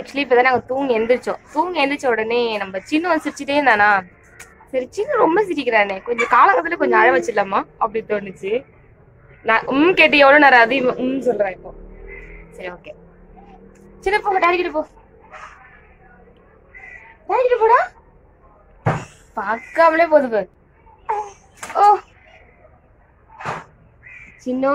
Actually இப்பதான் நாங்க தூங்கி எந்திரிச்சோம் தூங்கி எந்திரிச்ச உடனே நம்ம சின்ன வந்து சிரிச்சுட்டே இருந்தானா சரி சின்ன ரொம்ப சிரிக்கிறானே கொஞ்சம் காலகட்டத்துல கொஞ்சம் அழ வச்சிடலாமா அப்படி தோணுச்சு நான் உம் கேட்டு எவ்வளவு நேரம் அது உம் சொல்றேன் இப்போ சரி ஓகே சின்ன போ டாடி கிட்ட போ டாடி கிட்ட போடா பார்க்காமலே போகுது பாரு ஓ சின்னோ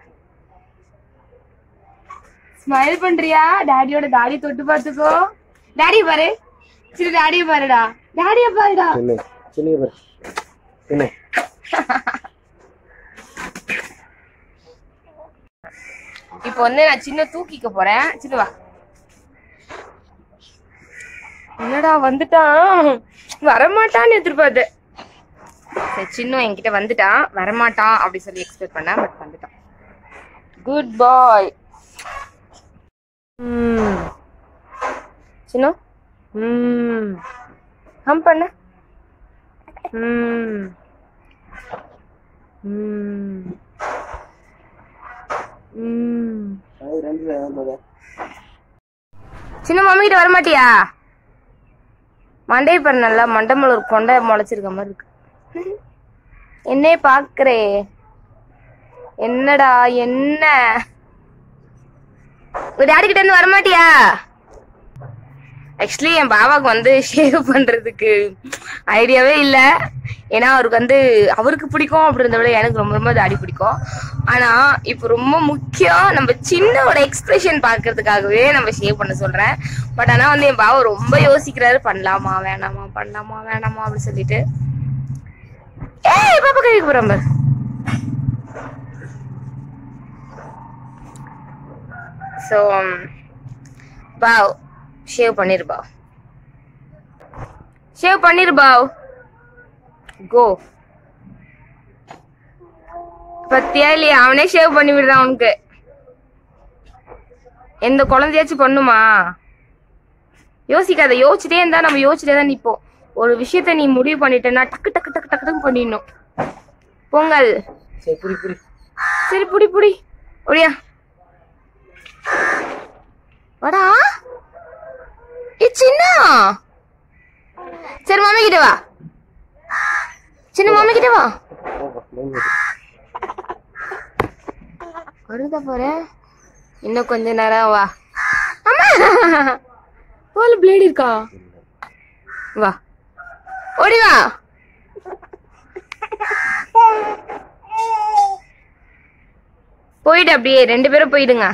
ஸ்மைல் பண்றியா டாடியோட தாடி தொட்டு பார்த்துக்கோ டாடி பாரு சின்ன டாடிய பாருடா டாடிய பாருடா சின்ன சின்ன பாரு சின்ன இப்போ வந்து நான் சின்ன தூக்கிக்க போறேன் சின்ன வா என்னடா வந்துட்டான் வரமாட்டான்னு எதிர்பார்த்தேன் சரி சின்ன என்கிட்ட வந்துட்டான் வரமாட்டான் அப்படி சொல்லி எக்ஸ்பெக்ட் பண்ணேன் பட் வந்துட்டான் குட் பாய் சின்ன ம் ஹம் பண்ண ம் ம் ம் சின்ன மம்மி கிட்ட வரமாட்டியா மண்டை பாரு நல்லா மண்டமல ஒரு கொண்டை முளைச்சிருக்க மாதிரி இருக்கு என்னே பாக்குறே என்னடா என்ன உங்க டாடி கிட்ட இருந்து வரமாட்டியா ஆக்சுவலி என் பாபாவுக்கு வந்து ஷேவ் பண்றதுக்கு ஐடியாவே இல்ல ஏன்னா அவருக்கு வந்து அவருக்கு பிடிக்கும் அப்படின்றத விட எனக்கு ரொம்ப ரொம்ப தாடி பிடிக்கும் ஆனா இப்போ ரொம்ப முக்கியம் நம்ம சின்னோட எக்ஸ்பிரஷன் பார்க்கிறதுக்காகவே நம்ம ஷேவ் பண்ண சொல்றேன் பட் ஆனா வந்து என் பாவா ரொம்ப யோசிக்கிறாரு பண்ணலாமா வேணாமா பண்ணலாமா வேணாமா அப்படின்னு சொல்லிட்டு ஏய் பாப்பா கழிக்க போறோம் பாரு ஸோ பாவ் ஷேவ் பண்ணிரு பாவ் ஷேவ் பண்ணிரு பாவ் கோ பத்தியா இல்லையா அவனே ஷேவ் பண்ணி விடுறான் அவனுக்கு எந்த குழந்தையாச்சும் பண்ணுமா யோசிக்காத யோசிச்சுட்டே இருந்தா நம்ம யோசிச்சுட்டே தான் நிப்போம் ஒரு விஷயத்த நீ முடிவு பண்ணிட்டேன்னா டக்கு டக்கு டக்கு டக்கு டக்கு பண்ணிடணும் பொங்கல் சரி புடி புடி சரி புடி புடி ஒடியா வாடா ஏ சின்ன சரி மாமி கிட்ட வா சின்ன மாமி கிட்ட வா வருதா போற இன்னும் கொஞ்ச நேரம் வா அம்மா போல பிளேடு இருக்கா வா ஓடி வா போயிடு அப்படியே ரெண்டு பேரும் போயிடுங்க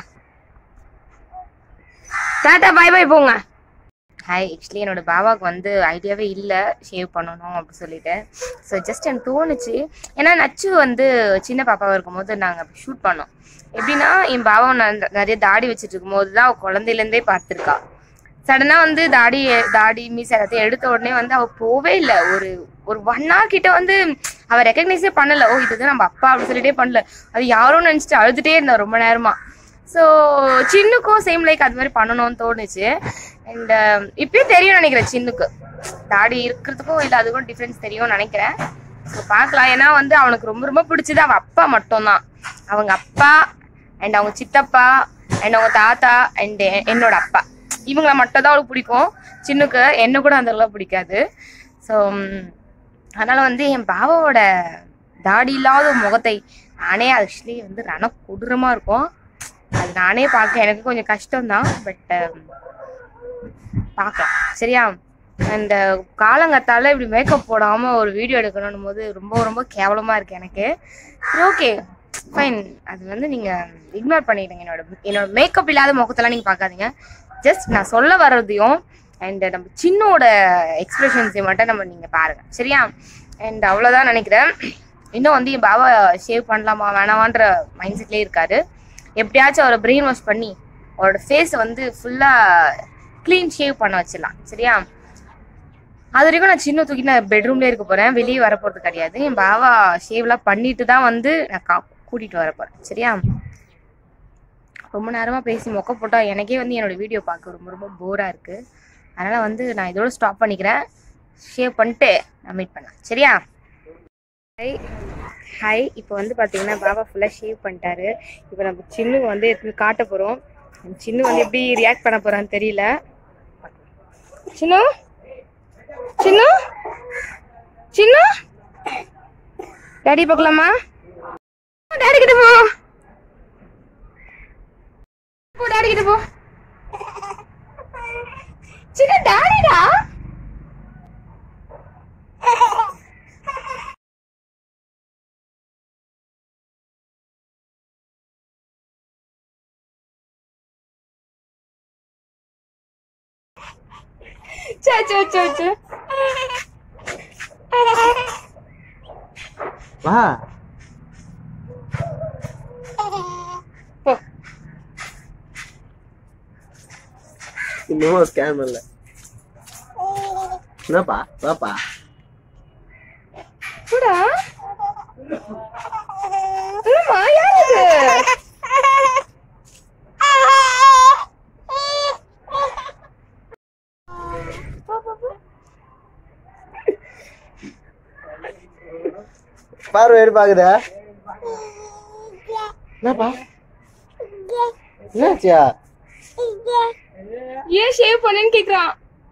டாட்டா பாய் பாய் போங்க ஹாய் ஆக்சுவலி என்னோட பாபாவுக்கு வந்து ஐடியாவே இல்லை ஷேவ் பண்ணணும் அப்படி சொல்லிட்டு ஸோ ஜஸ்ட் எனக்கு தோணுச்சு ஏன்னா நச்சு வந்து சின்ன பாப்பாவாக இருக்கும்போது நாங்கள் ஷூட் பண்ணோம் எப்படின்னா என் பாபாவை நான் நிறைய தாடி வச்சுட்டு இருக்கும்போது தான் அவள் குழந்தையிலேருந்தே பார்த்துருக்கா சடனாக வந்து தாடி தாடி மீஸ் எல்லாத்தையும் எடுத்த உடனே வந்து அவள் போவே இல்லை ஒரு ஒரு ஒன் ஹவர் கிட்ட வந்து அவள் ரெக்கக்னைஸே பண்ணல ஓ இதுதான் நம்ம அப்பா அப்படின்னு சொல்லிட்டே பண்ணல அது யாரும் நினச்சிட்டு அழுதுட்டே இருந்தா ரொம்ப நேரமா ஸோ சின்னுக்கும் சேம் லைக் அது மாதிரி பண்ணணும்னு தோணுச்சு அண்ட் இப்பயும் தெரியும் நினைக்கிறேன் சின்னுக்கு தாடி இருக்கிறதுக்கும் இல்லை அதுக்கும் டிஃப்ரென்ஸ் தெரியும்னு நினைக்கிறேன் ஸோ பார்க்கலாம் ஏன்னா வந்து அவனுக்கு ரொம்ப ரொம்ப பிடிச்சது அவன் அப்பா மட்டும்தான் அவங்க அப்பா அண்ட் அவங்க சித்தப்பா அண்ட் அவங்க தாத்தா அண்ட் என்னோட அப்பா இவங்கள மட்டும் தான் அவளுக்கு பிடிக்கும் சின்னுக்கு என்ன கூட அந்த அளவுக்கு பிடிக்காது ஸோ அதனால வந்து என் பாபாவோட தாடி இல்லாத முகத்தை நானே ஆக்சுவலி வந்து ரண கொடூரமா இருக்கும் அது நானே பார்க்க எனக்கு கொஞ்சம் கஷ்டம்தான் பட் பார்க்கலாம் சரியா அந்த காலங்கத்தால இப்படி மேக்கப் போடாம ஒரு வீடியோ எடுக்கணும் போது ரொம்ப ரொம்ப கேவலமா இருக்கு எனக்கு ஓகே ஃபைன் அது வந்து நீங்க இக்னோர் பண்ணிடுங்க என்னோட என்னோட மேக்கப் இல்லாத முகத்தெல்லாம் நீங்க பார்க்காதீங்க ஜஸ்ட் நான் சொல்ல வர்றதையும் அண்ட் நம்ம சின்னோட எக்ஸ்பிரஷன்ஸையும் மட்டும் நம்ம நீங்க பாருங்க சரியா அண்ட் அவ்வளோதான் நினைக்கிறேன் இன்னும் வந்து என் பாபா ஷேவ் பண்ணலாமா வேணாமான்ற மைண்ட் செட்லேயே இருக்காரு எப்படியாச்சும் அவரை பிரெயின் வாஷ் பண்ணி அவரோட ஃபேஸை வந்து ஃபுல்லாக க்ளீன் ஷேவ் பண்ண வச்சிடலாம் சரியா அது வரைக்கும் நான் சின்ன தூக்கி நான் பெட்ரூம்லேயே இருக்க போகிறேன் வெளியே வர போகிறது கிடையாது என் பாபா ஷேவ்லாம் பண்ணிட்டு தான் வந்து நான் கா கூட்டிகிட்டு வர போகிறேன் சரியா ரொம்ப நேரமாக பேசி மொக்க போட்டா எனக்கே வந்து என்னோட வீடியோ பார்க்க ரொம்ப ரொம்ப போராக இருக்குது அதனால் வந்து நான் இதோட ஸ்டாப் பண்ணிக்கிறேன் ஷேவ் பண்ணிட்டு நான் மீட் பண்ணேன் சரியா ஹை ஹாய் இப்போ வந்து பார்த்தீங்கன்னா பாபா ஃபுல்லாக ஷேவ் பண்ணிட்டாரு இப்போ நம்ம சின்னு வந்து எடுத்து காட்ட போகிறோம் சின்னு வந்து எப்படி ரியாக்ட் பண்ண போகிறான்னு தெரியல சின்னு சின்னு சின்னு டாடி பார்க்கலாமா டாடி கிட்ட போ போ டாடி கிட்ட போ சின்ன டாடிடா சே சே சே சே வா போ இன்னும் ஸ்கேன் பண்ணல என்னப்பா வாப்பா போடா என்னம்மா யார் இது பார்வை ஏறி பாக்குதா என்னப்பா என்னாச்சியா ஏன் ஷேவ் பண்ணேன்னு கேக்குறான்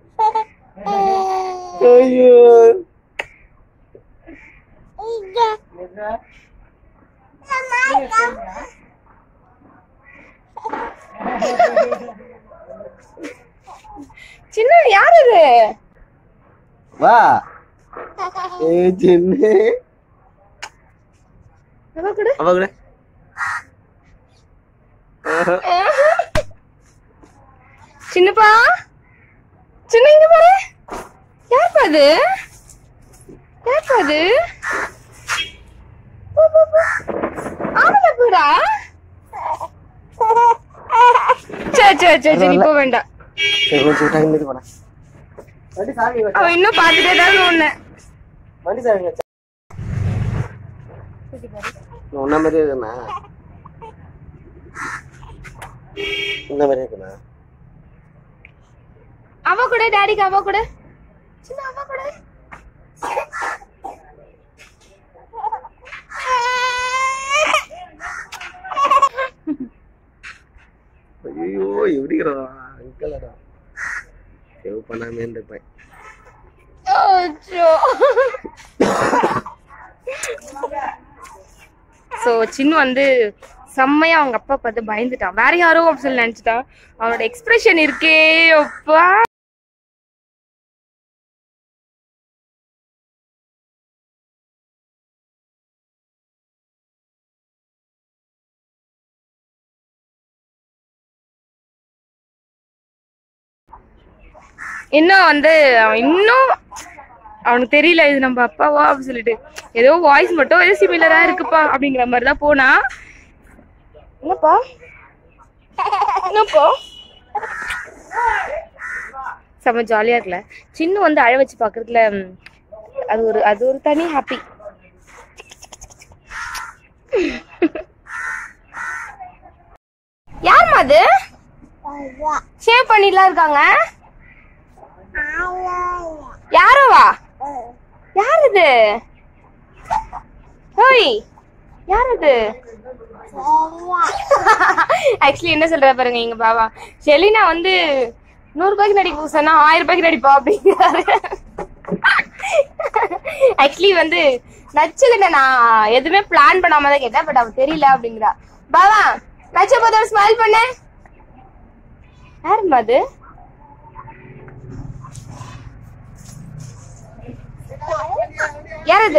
ஐயோ சின்ன யார் இது வா ஏ சின்ன அவ கூட அவ கூட சின்னப்பா சின்ன இங்க பாரு யார்ப்பா அது யார்ப்பா அது போ, போ, போ. ஆம்பளை பூரா சரி சரி சரி சரி இப்போ வேண்டாம் சரி கொஞ்சம் டைம் இது போனா வண்டி சாவி வச்சா அவன் இன்னும் பார்த்துட்டே தான் ஒண்ணு வண்டி சாவி வச்சா உன்ன மாதிரி இருக்குண்ணா இந்த மாதிரி இருக்குண்ணா அவ கூட டாடிக்கு அவ கூட சின்ன அவ கூட ஐயோ எப்படிக்கிறா அங்கிளடா சேவ் பண்ணாமே இருந்திருப்பேன் ஸோ சின்ன வந்து செம்மையா அவங்க அப்பா பார்த்து பயந்துட்டான் வேற யாரோ அப்படி சொல்லி நினைச்சிட்டான் அவனோட எக்ஸ்பிரஷன் இருக்கே அப்பா இன்னும் வந்து அவன் இன்னும் அவனுக்கு தெரியல இது நம்ம அப்பாவா அப்படின்னு சொல்லிட்டு ஏதோ வாய்ஸ் மட்டும் ஏதோ சிமிலரா இருக்குப்பா அப்படிங்கிற மாதிரி தான் போனா என்னப்பா என்னப்பா செம்ம ஜாலியா இருக்குல்ல சின்ன வந்து அழ வச்சு பாக்குறதுல ம், அது ஒரு அது ஒரு தனி ஹாப்பி யாரும்மா அது ஷேவ் பண்ணிட்டுலாம் இருக்காங்க யாரவா யார் இது ஓய் யார் இது ஆக்சுவலி என்ன சொல்ற பாருங்க எங்க பாபா ஷெலினா வந்து நூறு ரூபாய்க்கு நடிக்க சொன்னா ஆயிரம் ரூபாய்க்கு நடிப்பா அப்படிங்கிறாரு ஆக்சுவலி வந்து நச்சுக்கிட்ட நான் எதுவுமே பிளான் பண்ணாம தான் கேட்டேன் பட் அவ தெரியல அப்படிங்கிறா பாபா நச்ச போது ஒரு ஸ்மைல் பண்ணு யாரும்மா அது யார் அது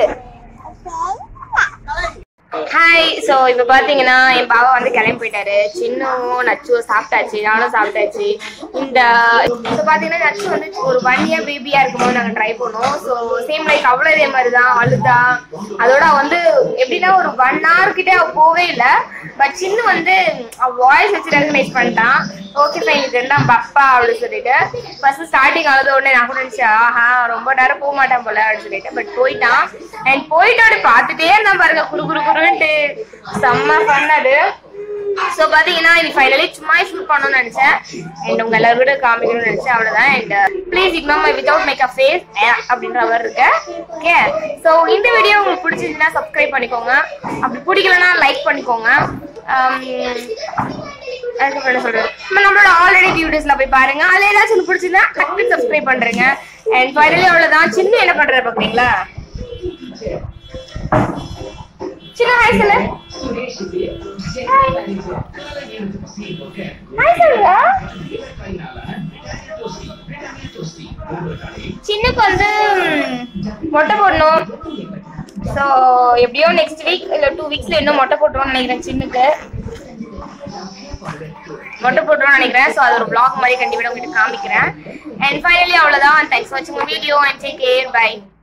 ஹாய் ஸோ இப்போ பார்த்தீங்கன்னா என் பாவா வந்து கிளம்பி போயிட்டாரு சின்னும் நச்சும் சாப்பிட்டாச்சு நானும் சாப்பிட்டாச்சு இந்த ஸோ பார்த்தீங்கன்னா நச்சு வந்து ஒரு ஒன் இயர் பேபியாக இருக்கும்போது நாங்கள் ட்ரை பண்ணோம் ஸோ சேம் லைக் அவ்வளோ இதே மாதிரி தான் அழுதா அதோட அவ வந்து எப்படின்னா ஒரு ஒன் ஹவர் கிட்டே அவ போவே இல்லை பட் சின்ன வந்து வாய்ஸ் வச்சு ரெகனைஸ் பண்ணிட்டான் ஓகே ஃபைன் இது தான் பப்பா அப்படின்னு சொல்லிட்டு ஃபர்ஸ்ட் ஸ்டார்டிங் ஆகுது உடனே நான் கூட நினைச்சேன் ஆஹா ரொம்ப நேரம் போக மாட்டான் போல அப்படின்னு சொல்லிட்டு பட் போயிட்டான் அண்ட் போயிட்டு அப்படி பார்த்துட்டே இருந்தான் பாருங்க குரு குரு குருன்ட்டு செம்ம ஃபன் அது ஸோ பார்த்தீங்கன்னா இது ஃபைனலி சும்மா ஷூட் பண்ணணும்னு நினச்சேன் அண்ட் உங்க எல்லாரும் கூட காமிக்கணும்னு நினச்சேன் அவ்வளோதான் and please ignore my without make a face அப்படின்ற மாதிரி இருக்கு ஓகே ஸோ இந்த வீடியோ உங்களுக்கு பிடிச்சிருந்துச்சுன்னா சப்ஸ்கிரைப் பண்ணிக்கோங்க அப்படி பிடிக்கலன்னா லைக் பண்ணிக்கோங்க Um, அதுக்கப்புறம் என்ன சொல்றது நம்ம நம்மளோட ஆல்ரெடி வீடியோஸ்ல போய் பாருங்க அதுல ஏதாச்சும் ஒன்று பிடிச்சிருந்தா டக்கு சப்ஸ்கிரைப் பண்றேங்க அண்ட் ஃபைனலி அவ்வளவுதான் சின்ன என்ன பண்ற பாக்குறீங்களா சின்ன வயசுல ஹாய் சொல்லுங்க சின்னுக்கு வந்து ம், மொட்டை போடணும் ஸோ எப்படியோ நெக்ஸ்ட் வீக் இல்லை டூ வீக்ஸ்ல இன்னும் மொட்டை போட்டுருவோம்னு நினைக்கிறேன் சின்னுக்கு மொட்டை போட்டுருவோம்னு நினைக்கிறேன் ஸோ அது ஒரு vlog மாதிரி கண்டிப்பாக உங்ககிட்ட காமிக்கிறேன் அண்ட் ஃபைனலி அவ்வளோதான் தேங்க்ஸ் வாட்சிங் video and take care by